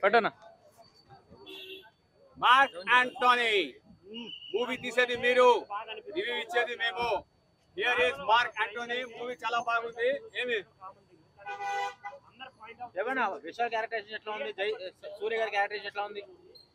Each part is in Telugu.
పెట్టనా మార్క్ యాంటోనీ మూవీ తీసేది మీరు రివ్యూ ఇచ్చేది మేము here is Mark Antony movie చాలా బాగుంది ఏమి ఏమన్నా విశాల్ క్యారెక్టరేషన్ ఎట్లా ఉంది జై సూర్య గారి క్యారెక్టరేషన్ ఎట్లా ఉంది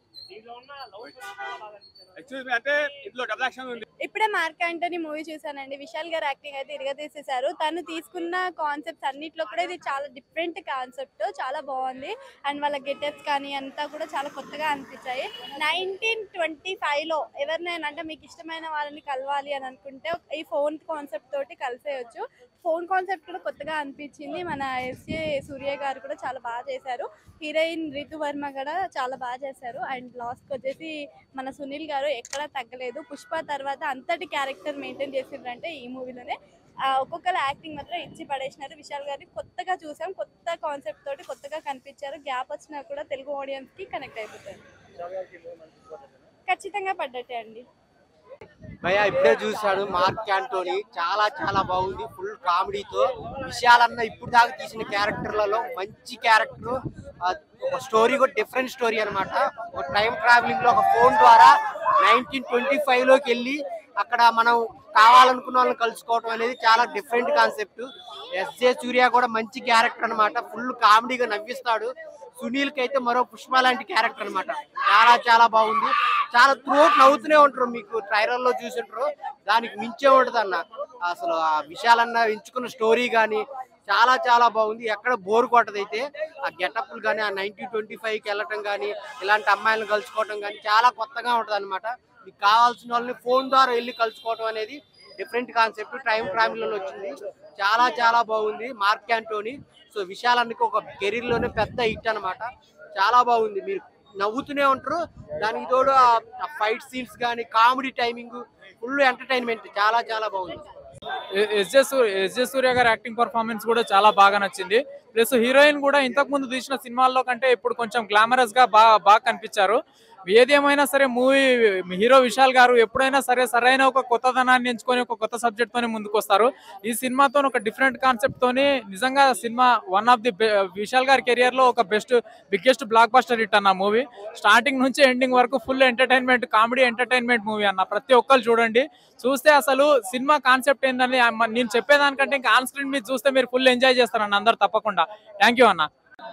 ఎక్స్క్యూజ్ మీ అంటే ఇందులో డబుల్ యాక్షన్ ఉంది ఇప్పుడే మార్క్ యాంటనీ మూవీ చూసానండి విశాల్ గారు యాక్టింగ్ అయితే ఇరగ తీసేశారు తను తీసుకున్న కాన్సెప్ట్స్ అన్నిట్లో కూడా ఇది చాలా డిఫరెంట్ కాన్సెప్ట్ చాలా బాగుంది అండ్ వాళ్ళ గెటప్స్ కానీ అంతా కూడా చాలా కొత్తగా అనిపించాయి నైన్టీన్ ట్వంటీ ఫైవ్లో ఎవరినైనా అంటే మీకు ఇష్టమైన వాళ్ళని కలవాలి అని అనుకుంటే ఈ ఫోన్ కాన్సెప్ట్ తోటి కలిసేయచ్చు ఫోన్ కాన్సెప్ట్ కూడా కొత్తగా అనిపించింది మన ఎస్ఏ సూర్య గారు కూడా చాలా బాగా చేశారు హీరోయిన్ రితు వర్మ కూడా చాలా బాగా చేశారు అండ్ లాస్ట్కి వచ్చేసి మన సునీల్ గారు ఎక్కడా తగ్గలేదు పుష్ప తర్వాత అంతటి క్యారెక్టర్ మెయింటైన్ చేసిండ్రంటే ఈ మూవీలోనే ఒక్కొక్కరు యాక్టింగ్ మాత్రం ఇచ్చి పడేసినారు విశాల్ గారిని కొత్తగా చూసాం కొత్త కాన్సెప్ట్ తోటి కొత్తగా కనిపించారు గ్యాప్ వచ్చినా కూడా తెలుగు ఆడియన్స్ కి కనెక్ట్ అయిపోతారు ఖచ్చితంగా పడ్డట్టే అండి భయ ఇప్పుడే చూశాడు మార్క్ యాంటోనీ చాలా చాలా బాగుంది ఫుల్ కామెడీతో విషయాలన్న ఇప్పుడు దాకా తీసిన క్యారెక్టర్లలో మంచి క్యారెక్టర్ ఒక స్టోరీ కూడా డిఫరెంట్ స్టోరీ అన్నమాట ఒక టైం ట్రావెలింగ్ లో ఒక ఫోన్ ద్వారా నైన్టీన్ ట్వంటీ ఫైవ్ లోకి వెళ్ళి అక్కడ మనం కావాలనుకున్న వాళ్ళని కలుసుకోవడం అనేది చాలా డిఫరెంట్ కాన్సెప్ట్ ఎస్జే సూర్య కూడా మంచి క్యారెక్టర్ అన్నమాట ఫుల్ కామెడీగా నవ్విస్తాడు సునీల్ కి అయితే మరో పుష్ప లాంటి క్యారెక్టర్ అన్నమాట చాలా చాలా బాగుంది చాలా త్రోట్ నవ్వుతూనే ఉంటారు మీకు ట్రైలర్ లో చూసింటారు దానికి మించే ఉంటది అన్న అసలు ఆ విషయాలన్న ఎంచుకున్న స్టోరీ కానీ చాలా చాలా బాగుంది ఎక్కడ బోర్ కొట్టదైతే ఆ గెటప్లు కానీ ఆ నైన్టీన్ ట్వంటీ ఫైవ్కి వెళ్ళటం కానీ ఇలాంటి అమ్మాయిలను కలుసుకోవటం కానీ చాలా కొత్తగా ఉంటుంది అనమాట మీకు కావాల్సిన వాళ్ళని ఫోన్ ద్వారా వెళ్ళి కలుసుకోవటం అనేది డిఫరెంట్ కాన్సెప్ట్ టైం ట్రావెల్ వచ్చింది చాలా చాలా బాగుంది మార్క్ యాంటోనీ సో విశాలానికి ఒక కెరీర్ లోనే పెద్ద హిట్ అన్నమాట చాలా బాగుంది మీరు నవ్వుతూనే ఉంటారు దానికి తోడు ఆ ఫైట్ సీన్స్ కానీ కామెడీ టైమింగ్ ఫుల్ ఎంటర్టైన్మెంట్ చాలా చాలా బాగుంది ఎస్జే సూర్య ఎస్జే సూర్య గారి యాక్టింగ్ పర్ఫార్మెన్స్ కూడా చాలా బాగా నచ్చింది ప్లస్ హీరోయిన్ కూడా ఇంతకు ముందు తీసిన సినిమాల్లో కంటే ఇప్పుడు కొంచెం గ్లామరస్ గా బాగా బాగా కనిపించారు ఏది ఏమైనా సరే మూవీ హీరో విశాల్ గారు ఎప్పుడైనా సరే సరైన ఒక కొత్తదనాన్ని ఎంచుకొని ఒక కొత్త సబ్జెక్ట్ తోనే ముందుకు వస్తారు ఈ సినిమాతో ఒక డిఫరెంట్ కాన్సెప్ట్ తోని నిజంగా సినిమా వన్ ఆఫ్ ది విశాల్ గారి కెరియర్ లో ఒక best biggest blockbuster hit అన్న మూవీ స్టార్టింగ్ నుంచి ఎండింగ్ వరకు full entertainment comedy entertainment movie అన్న ప్రతి ఒక్కరు చూడండి చూస్తే అసలు సినిమా కాన్సెప్ట్ ఏందని ఆ మ- నేను చెప్పేదానికంటే ఇంకా ఆన్ స్క్రీన్ మీద చూస్తే మీరు ఫుల్ ఎంజాయ్ చేస్తారన్న అందరు తప్పకుండా థ్యాంక్ యూ అన్న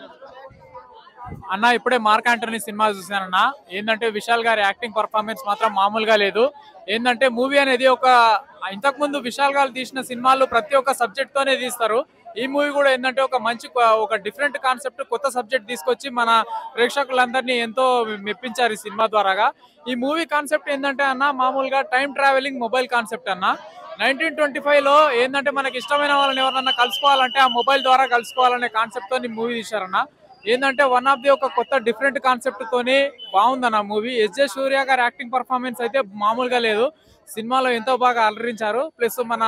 అన్న ఇప్పుడే మార్క్ ఆంటనీ సినిమా చూసానన్న ఏంటంటే విశాల్ గారి యాక్టింగ్ పర్ఫార్మెన్స్ మాత్రం మామూలుగా లేదు ఏంటంటే మూవీ అనేది ఒక ఇంతకు ముందు విశాల్ గారు తీసిన సినిమాలు ప్రతి ఒక్క సబ్జెక్ట్ తోనే తీస్తారు ఈ మూవీ కూడా ఏంటంటే ఒక మంచి ఒక డిఫరెంట్ కాన్సెప్ట్ కొత్త సబ్జెక్ట్ తీసుకొచ్చి మన ప్రేక్షకులందరినీ ఎంతో మెప్పించారు ఈ సినిమా ద్వారాగా ఈ మూవీ కాన్సెప్ట్ ఏంటంటే అన్న మామూలుగా టైం ట్రావెలింగ్ మొబైల్ కాన్సెప్ట్ అన్న నైన్టీన్ ట్వంటీ ఫైవ్ లో ఏంటంటే మనకి ఇష్టమైన వాళ్ళని ఎవరన్నా కలుసుకోవాలంటే ఆ మొబైల్ ద్వారా కలుసుకోవాలనే కాన్సెప్ట్ తో మూవీ తీశారన్న ఏంటంటే వన్ ఆఫ్ ది ఒక కొత్త డిఫరెంట్ కాన్సెప్ట్ తోని బాగుందన్న మూవీ ఎస్జే సూర్య గారి యాక్టింగ్ పర్ఫార్మెన్స్ అయితే మామూలుగా లేదు సినిమాలో ఎంతో బాగా అలరించారు ప్లస్ మన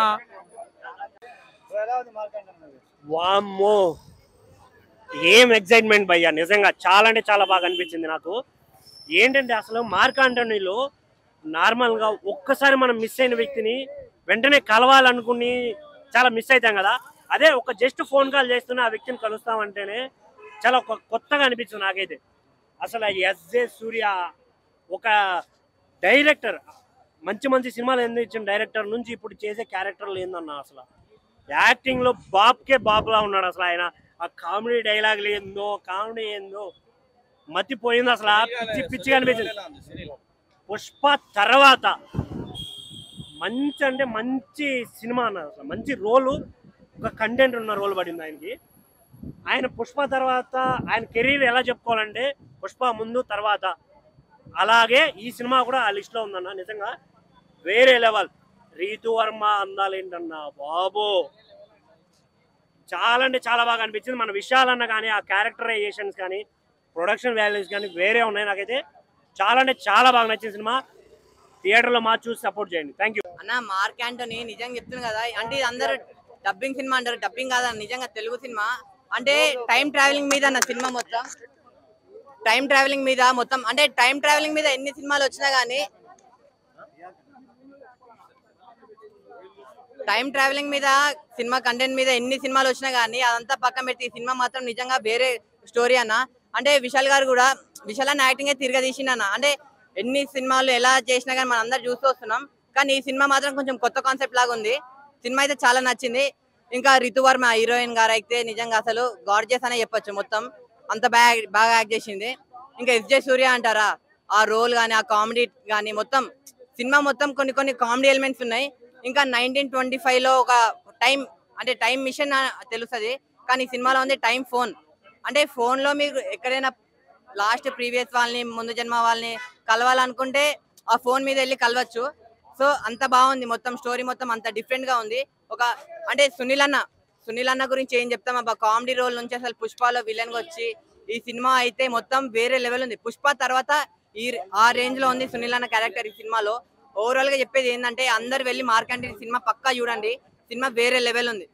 వామ్మో ఏం ఎగ్జైట్మెంట్ భయ్యా నిజంగా చాలా అంటే చాలా బాగా అనిపించింది నాకు ఏంటంటే అసలు మార్క్ ఆంటనీలో నార్మల్గా ఒక్కసారి మనం మిస్ అయిన వ్యక్తిని వెంటనే కలవాలనుకుని చాలా మిస్ అవుతాం కదా అదే ఒక జస్ట్ ఫోన్ కాల్ చేస్తున్న ఆ వ్యక్తిని కలుస్తామంటేనే చాలా కొ- కొత్తగా అనిపించింది నాకైతే అసలు ఎస్జే సూర్య ఒక డైరెక్టర్ మంచి మంచి సినిమాలు ఎందుకు ఇచ్చిన డైరెక్టర్ నుంచి ఇప్పుడు చేసే క్యారెక్టర్లు ఏందన్నా అసలు యాక్టింగ్ లో బాబ్కే బాబులా ఉన్నాడు అసలు ఆయన ఆ కామెడీ డైలాగులు ఏందో కామెడీ ఏందో మతిపోయింది అసలు ఆ పిచ్చి పిచ్చిగా అనిపించింది పుష్ప తర్వాత మంచి అంటే మంచి సినిమా అన్నారు అసలు మంచి రోలు ఒక కంటెంట్ ఉన్న రోల్ పడింది ఆయనకి ఆయన పుష్ప తర్వాత ఆయన కెరీర్ ఎలా చెప్పుకోవాలంటే పుష్ప ముందు తర్వాత అలాగే ఈ సినిమా కూడా ఆ లిస్ట్లో ఉందన్న నిజంగా వేరే లెవెల్ రీతు వర్మ అందాలేంటన్నా బాబో చాలా అంటే చాలా బాగా అనిపించింది మన విషయాలన్న కానీ ఆ క్యారెక్టరైజేషన్స్ కానీ ప్రొడక్షన్ వాల్యూస్ కానీ వేరే ఉన్నాయి నాకైతే చాలా అంటే చాలా బాగా నచ్చిన సినిమా థియేటర్లో మా చూసి సపోర్ట్ చేయండి థ్యాంక్ యూ అన్న మార్క్ యాంటోనీ నిజంగా చెప్తుంది కదా అంటే ఇది అందరూ డబ్బింగ్ సినిమా అంటారు డబ్బింగ్ కాదన్న నిజంగా తెలుగు సినిమా అంటే టైం ట్రావెలింగ్ మీద అన్న సినిమా మొత్తం టైం ట్రావెలింగ్ మీద మొత్తం అంటే టైం ట్రావెలింగ్ మీద ఎన్ని సినిమాలు వచ్చినా గానీ టైం ట్రావెలింగ్ మీద సినిమా కంటెంట్ మీద ఎన్ని సినిమాలు వచ్చినా గానీ అదంతా పక్కన పెట్టి ఈ సినిమా మాత్రం నిజంగా వేరే స్టోరీ అన్న అంటే విశాల్ గారు కూడా విశాల్ అన్న యాక్టింగ్ అయితే తిరగ తీసిండన్న అంటే ఎన్ని సినిమాలు ఎలా చేసినా కానీ మనం అందరు చూస్తూ వస్తున్నాం కానీ ఈ సినిమా మాత్రం కొంచెం కొత్త కాన్సెప్ట్ లాగా ఉంది సినిమా అయితే చాలా నచ్చింది ఇంకా రితువర్మ హీరోయిన్ గారు అయితే నిజంగా అసలు గార్జియస్ అనే చెప్పొచ్చు మొత్తం అంత బాగా బాగా యాక్ట్ చేసింది ఇంకా ఎస్జే సూర్య అంటారా ఆ రోల్ కానీ ఆ కామెడీ కానీ మొత్తం సినిమా మొత్తం కొన్ని కొన్ని కామెడీ ఎలిమెంట్స్ ఉన్నాయి ఇంకా నైన్టీన్ ట్వంటీ ఫైవ్ లో ఒక టైం అంటే టైం మిషన్ తెలుస్తుంది కానీ ఈ సినిమాలో ఉంది టైం ఫోన్ అంటే ఫోన్ లో మీకు ఎక్కడైనా లాస్ట్ ప్రీవియస్ వాళ్ళని ముందు జన్మ వాళ్ళని కలవాలనుకుంటే ఆ ఫోన్ మీద వెళ్ళి కలవచ్చు సో అంత బాగుంది మొత్తం స్టోరీ మొత్తం అంత డిఫరెంట్ గా ఉంది ఒక అంటే సునీల్ అన్న సునీల్ అన్న గురించి ఏం చెప్తాం అబ్బా కామెడీ రోల్ నుంచి అసలు పుష్పలో విలన్ గా వచ్చి ఈ సినిమా అయితే మొత్తం వేరే లెవెల్ ఉంది పుష్ప తర్వాత ఈ ఆ రేంజ్ లో ఉంది సునీల్ అన్న క్యారెక్టర్ ఈ సినిమాలో ఓవరాల్ గా చెప్పేది ఏంటంటే అందరు వెళ్ళి మార్కంటే సినిమా పక్కా చూడండి సినిమా వేరే లెవెల్ ఉంది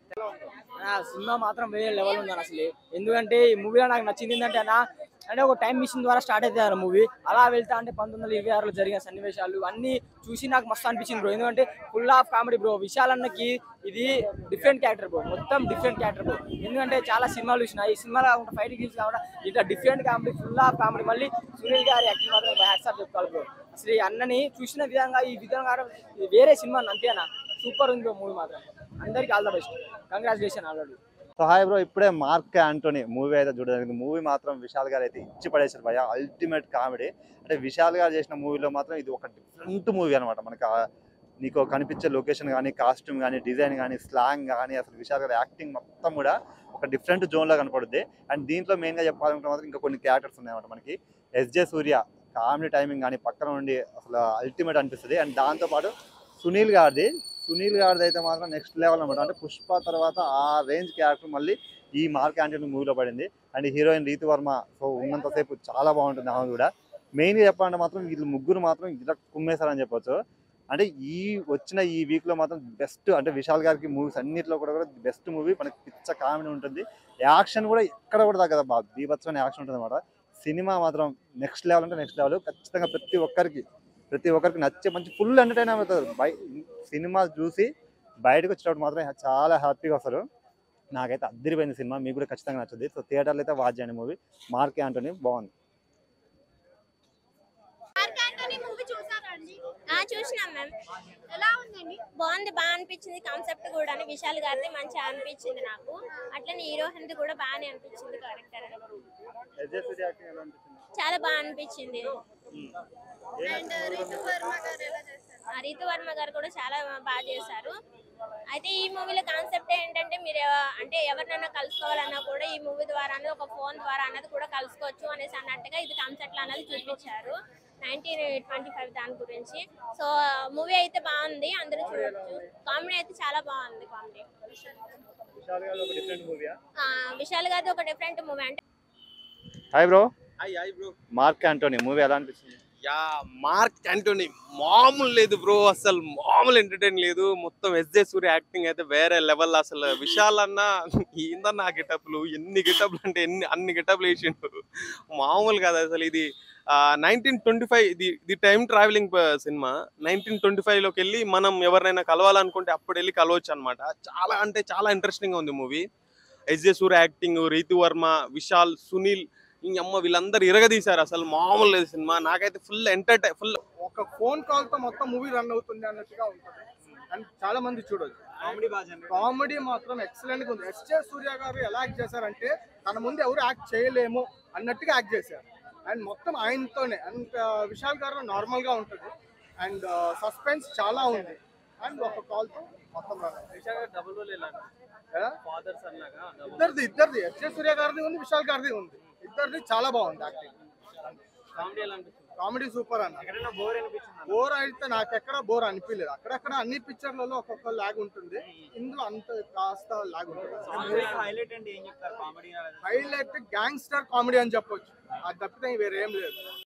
ఆ సినిమా మాత్రం వేరే లెవెల్ ఉంది అసలు ఎందుకంటే ఈ మూవీలో నాకు నచ్చింది ఏంటంటే అన్న అంటే ఒక టైం మిషన్ ద్వారా స్టార్ట్ అవుతుంది మూవీ అలా వెళ్తా అంటే పంతొమ్మిది వందల ఇరవై ఆరులో జరిగిన సన్నివేశాలు అన్ని చూసి నాకు మస్తు అనిపించింది బ్రో ఎందుకంటే full of comedy bro Vishal అన్నకి ఇది డిఫరెంట్ క్యారెక్టర్ బ్రో మొత్తం డిఫరెంట్ క్యారెక్టర్ బ్రో ఎందుకంటే చాలా సినిమాలు చూసిన ఈ సినిమాలో కాకుండా ఫైట్ గీల్స్ కాకుండా ఇట్లా different comedy full of comedy మళ్ళీ సునీల్ గారి యాక్టింగ్ మాత్రం హ్యాట్సాప్ చెప్పుకోవాలి బ్రో అసలు ఈ అన్నని చూసిన విధంగా ఈ విధంగా ఇది వేరే సినిమా అంతేనా సూపర్ ఉంది బ్రో మూవీ మాత్రం అందరికి all the best congratulation already so hi bro ఇప్పుడే మార్క్ యాంటోనీ మూవీ అయితే చూడడానికి మూవీ మాత్రం విశాల్ గారు అయితే ఇచ్చి పడేశారు భయ అల్టిమేట్ కామెడీ అంటే విశాల్ గారు చేసిన మూవీలో మాత్రం ఇది ఒక డిఫరెంట్ మూవీ అనమాట మనకి ఆ- నీకు కనిపించే లొకేషన్ కానీ కాస్ట్యూమ్ కానీ డిజైన్ కానీ స్లాంగ్ కానీ అసలు విశాల్ గారి యాక్టింగ్ మొత్తం కూడా ఒక డిఫరెంట్ జోన్లో కనపడుద్ది అండ్ దీంట్లో మెయిన్గా చెప్పాలంటే మాత్రం ఇంకా కొన్ని క్యారెక్టర్స్ ఉన్నాయన్నమాట మనకి ఎస్జే సూర్య కామెడీ టైమింగ్ కానీ పక్కన ఉండి అసలు అల్టిమేట్ అనిపిస్తుంది అండ్ దాంతోపాటు సునీల్ గారిది సునీల్ గారిది అయితే మాత్రం నెక్స్ట్ లెవెల్ అనమాట అంటే పుష్ప తర్వాత ఆ రేంజ్ క్యారెక్టర్ మళ్ళీ ఈ మార్క్ యాంటనీ మూవీలో పడింది and heroine Ritu Varma so ఉన్నంతసేపు చాలా బాగుంటుంది ఆమె కూడా మెయిన్గా చెప్పాలంటే మాత్రం వీళ్ళు ముగ్గురు మాత్రం ఇలా కుమ్మేశారని చెప్పొచ్చు అంటే ఈ వచ్చిన ఈ వీక్లో మాత్రం బెస్ట్ అంటే విశాల్ గారికి మూవీస్ అన్నిట్లో కూడా కూడా బెస్ట్ మూవీ మనకి పిచ్చ కామెడీ ఉంటుంది యాక్షన్ కూడా ఎక్కడ కూడా తగ్గదు బాగా బీభత్సమైన యాక్షన్ ఉంటుంది అనమాట సినిమా మాత్రం నెక్స్ట్ లెవెల్ అంటే నెక్స్ట్ లెవెల్ ఖచ్చితంగా ప్రతి ఒక్కరికి ప్రతి ఒక్కరికి నచ్చే మంచి ఫుల్ ఎంటర్టైన్ అవుతారు బై సినిమా చూసి బయటకు వచ్చేటప్పుడు మాత్రం చాలా హ్యాపీగా వస్తారు నాకైతే అద్దరిపోయింది సినిమా మీకు కూడా ఖచ్చితంగా నచ్చుద్ది సో థియేటర్లో అయితే వాచ్ చేయండి మూవీ మార్క్ యాంటోనీ బాగుంది ఆ చూసినాం మ్యామ్ ఎలా ఉందండి బాగుంది బాగా అనిపించింది కాన్సెప్ట్ కూడా విశాల్ గారిది మంచిగా అనిపించింది నాకు అట్లనే హీరోయిన్ది కూడా బాగానే అనిపించింది క్యారెక్టర్ చాలా బాగా అనిపించింది ఆ రీతు వర్మ గారు కూడా చాలా బాగా చేశారు అయితే ఈ మూవీలో కాన్సెప్ట్ ఏంటంటే మీరు ఎవ- అంటే ఎవరినైనా కలుసుకోవాలన్నా కూడా ఈ మూవీ ద్వారా ఒక ఫోన్ ద్వారా అన్నది కూడా కలుసుకోవచ్చు అనేసి అన్నట్టుగా ఇది కాన్సెప్ట్ అన్నది చూపించారు నైన్టీన్ ట్వంటీ ఫైవ్ దాని గురించి సో మూవీ అయితే బాగుంది అందరూ చూడొచ్చు కామెడీ అయితే చాలా బాగుంది కామెడీ విశాల్ గారిది ఒక డిఫరెంట్ మూవీ అంటే hi bro hi hi bro Mark Antony movie ఎలా అనిపిస్తుంది యా మార్క్ యాంటోనీ మామూలు లేదు బ్రో అసలు మామూలు ఎంటర్టైన్ లేదు మొత్తం ఎస్జే సూర్య యాక్టింగ్ అయితే వేరే లెవెల్ అసలు విశాల్ అన్న ఏందన్న ఆ గెటప్లు ఎన్ని గెటప్లు అంటే ఎన్ని అన్ని గెటప్లు వేసిండు మామూలు కాదు అసలు ఇది నైన్టీన్ ట్వంటీ ఫైవ్ ఇది ఇది టైం ట్రావెలింగ్ సినిమా నైన్టీన్ ట్వంటీ లోకి వెళ్ళి మనం ఎవరినైనా కలవాలనుకుంటే అప్పుడు వెళ్ళి కలవచ్చు అనమాట చాలా అంటే చాలా ఇంట్రెస్టింగ్ ఉంది movie S J Surya acting Ritu Varma Vishal Sunil ఈ అమ్మ వీళ్ళందరూ ఇరగదీశారు అసలు మామూలు లేదు సినిమా నాకైతే ఫుల్ ఎంటర్టైన్ ఫుల్ ఒక ఫోన్ కాల్ తో మొత్తం మూవీ రన్ అవుతుంది అన్నట్టుగా ఉంటుంది అండ్ చాలా మంది చూడొచ్చు కామెడీ బాగా కామెడీ మాత్రం ఎక్సలెంట్ గా ఉంది ఎస్జే సూర్య గారు ఎలా యాక్ట్ చేశారంటే తన ముందు ఎవరు యాక్ట్ చేయలేము అన్నట్టుగా యాక్ట్ చేశారు అండ్ మొత్తం ఆయనతోనే అండ్ విశాల్ గారు నార్మల్ గా ఉంటుంది అండ్ సస్పెన్స్ చాలా ఉంది అండ్ ఒక కాల్ తో మొత్తం run అవుతుంది. డబుల్ రోల్ కదా? ఫాదర్స్ అన్నాగా ఇద్దరిది ఇద్దరిది ఎస్జే సూర్య గారిది ఉంది విశాల్ గారిది ఉంది ఇద్దరిది చాలా బాగుంది యాక్టింగ్ కామెడీ ఎలా అనిపిస్తుంది కామెడీ సూపర్ అన్న ఎక్కడైనా బోర్ అనిపించింది బోర్ అయితే నాకు ఎక్కడ బోర్ అనిపించలేదు అక్కడక్కడ అన్ని పిక్చర్లలో ఒక్కొక్క లాగ్ ఉంటుంది ఇందులో అంత కాస్త లాగ్ ఉంటుంది హైలైట్ అండి ఏం చెప్తారు కామెడీ హైలైట్ గ్యాంగ్స్టర్ కామెడీ అని చెప్పొచ్చు అది తప్పితే వేరే ఏం లేదు